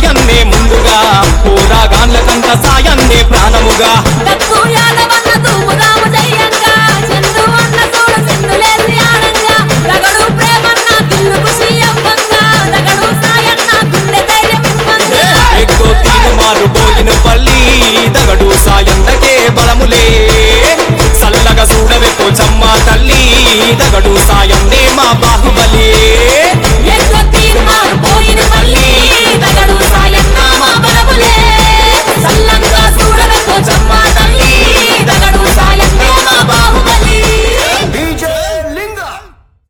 సాయన్నే ముందుగా పోరాగాన్లకంత సాయన్నే ప్రాణముగా డక్కు యాదవన్న తూముదాము జయంగా చందు అన్న చూడు సింధులేసి ఆడంగా రగడు ప్రేమన్న దిల్లుకు సీయంగా రగడు సాయన్న గుండె ధైర్యం ఇవ్వంగా ఎక్కువ తీను మారు పోయిన పల్లి దగడు సాయన్నకే బలములే సల్లగా చూడవే పోచమ్మ తల్లి దగడు సాయన్నే మా బా